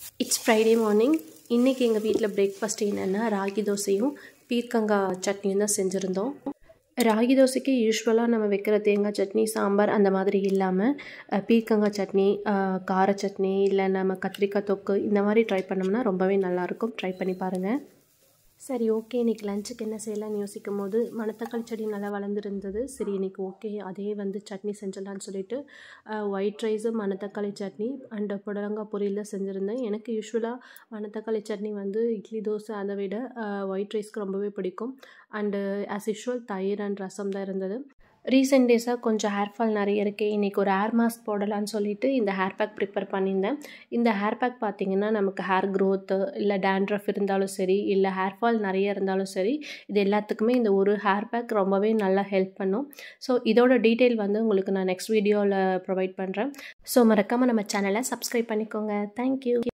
it's Friday morning இன்றைக்கி எங்கள் வீட்டில் பிரேக்ஃபாஸ்ட் என்னென்னா ராகி தோசையும் பீர்க்கங்காய் சட்னியும் தான் செஞ்சுருந்தோம் ராகி தோசைக்கு யூஸ்வலாக நம்ம வைக்கிற தேங்காய் சட்னி சாம்பார் அந்த மாதிரி இல்லாமல் அஹ், பீர்க்கங்காய் சட்னி அஹ், கார சட்னி இல்லை நம்ம கத்திரிக்காய் தொக்கு இந்த மாதிரி ட்ரை பண்ணோம்னா ரொம்பவே நல்லாயிருக்கும் ட்ரை பண்ணி பாருங்கள் சரி ஓகே இன்றைக்கி லஞ்சுக்கு என்ன செய்யலாம்னு யோசிக்கும் போது மணத்தக்காளி செடி நல்லா வளர்ந்துருந்தது சரி இன்றைக்கி ஓகே அதே வந்து சட்னி செஞ்சிடலான்னு சொல்லிட்டு ஒயிட் ரைஸு மணத்தக்காளி சட்னி அண்ட் புடலங்காய் பொரியல் தான் செஞ்சுருந்தேன் எனக்கு யூஸ்வலாக மணத்தக்காளி சட்னி வந்து இட்லி தோசை அதை விட ஒயிட் ரைஸ்க்கு ரொம்பவே பிடிக்கும் அண்டு ஆஸ் யூஷுவல் தயிர் அண்ட் ரசம் தான் இருந்தது ரீசெண்ட் டேஸாக கொஞ்சம் ஹேர் ஃபால் நிறைய இருக்குது இன்றைக்கி ஒரு ஹேர் மாஸ்க் போடலான்னு சொல்லிட்டு இந்த ஹேர் பேக் ப்ரிப்பேர் பண்ணியிருந்தேன் இந்த ஹேர் பேக் பார்த்தீங்கன்னா நமக்கு ஹேர் க்ரோத்து இல்லை டேண்ட்ரஃப் இருந்தாலும் சரி இல்லை ஹேர் ஃபால் நிறைய இருந்தாலும் சரி இது எல்லாத்துக்குமே இந்த ஒரு ஹேர் பேக் ரொம்பவே நல்லா ஹெல்ப் பண்ணும் ஸோ இதோட டீட்டெயில் வந்து உங்களுக்கு நான் நெக்ஸ்ட் வீடியோவில் ப்ரொவைட் பண்ணுறேன் ஸோ மறக்காமல் நம்ம சேனலை சப்ஸ்கிரைப் பண்ணிக்கோங்க தேங்க்யூ